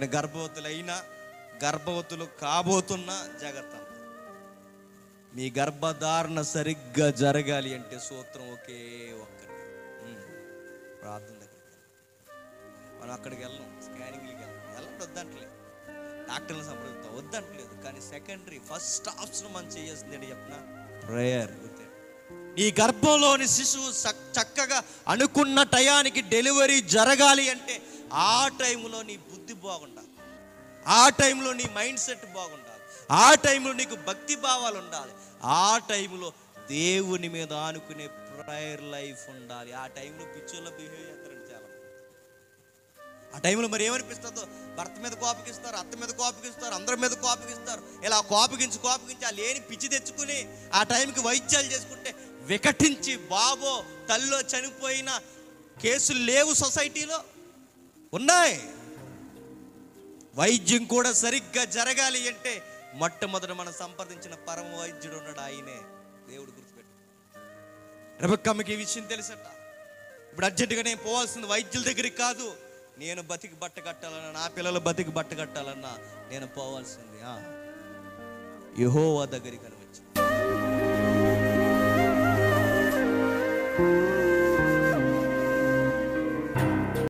అందుకని గర్భవతులైనా గర్భవతులు కాబోతున్న జాగ్రత్త మీ గర్భధారణ సరిగ్గా జరగాలి అంటే సూత్రం ఒకే ఒక్కటి ఉమ్, ప్రార్థన దగ్గరికి మనం అక్కడికి వెళ్ళం స్కానింగ్లకి వెళ్ళం వెళ్ళడం వద్దంటలేదు డాక్టర్ని సంప్రదిస్తాం వద్దంటలేదు కానీ సెకండరీ ఫస్ట్ ఆప్షన్ మనం చేయాల్సింది ఏంటి చెప్పిన ప్రేయర్ ఈ గర్భంలోని శిశువు చక్- చక్కగా అనుకున్న టయానికి డెలివరీ జరగాలి అంటే ఆ టైంలో నీ బుద్ధి బాగుండాలి ఆ టైంలో నీ మైండ్ సెట్ బాగుండాలి ఆ టైంలో నీకు భక్తి భావాలు ఉండాలి ఆ టైంలో దేవుని మీద ఆనుకునే ప్రేయర్ లైఫ్ ఉండాలి ఆ టైంలో పిచ్చోళ్ళ బిహేవ్ చేస్తారండి చాలా మంది. ఆ టైంలో మరి ఏమనిపిస్తుందో భర్త మీద కోపగిస్తారు అత్త మీద కోపగిస్తారు అందరి మీద కోపగిస్తారు ఇలా కోపగించి కోపగించి ఆ లేని పిచ్చి తెచ్చుకుని ఆ టైంకి వైద్యాలు చేసుకుంటే వికటించి బాబో తల్లో చనిపోయిన కేసులు లేవు సొసైటీలో ఉన్నాయి వైద్యం కూడా సరిగ్గా జరగాలి అంటే మొట్టమొదట మనం సంప్రదించిన పరమ వైద్యుడు ఉన్నాడు ఆయనే దేవుడు గుర్తుపెట్టు రెబక్కమ్మకి ఈ విషయం తెలుసట ఇప్పుడు అర్జెంటుగా నేను పోవాల్సింది వైద్యుల దగ్గరికి కాదు నేను బతికి బట్ట కట్టాలన్నా నా పిల్లలు బతికి బట్ట కట్టాలన్నా నేను పోవాల్సింది ఆ, యెహోవా దగ్గరికి అని వచ్చి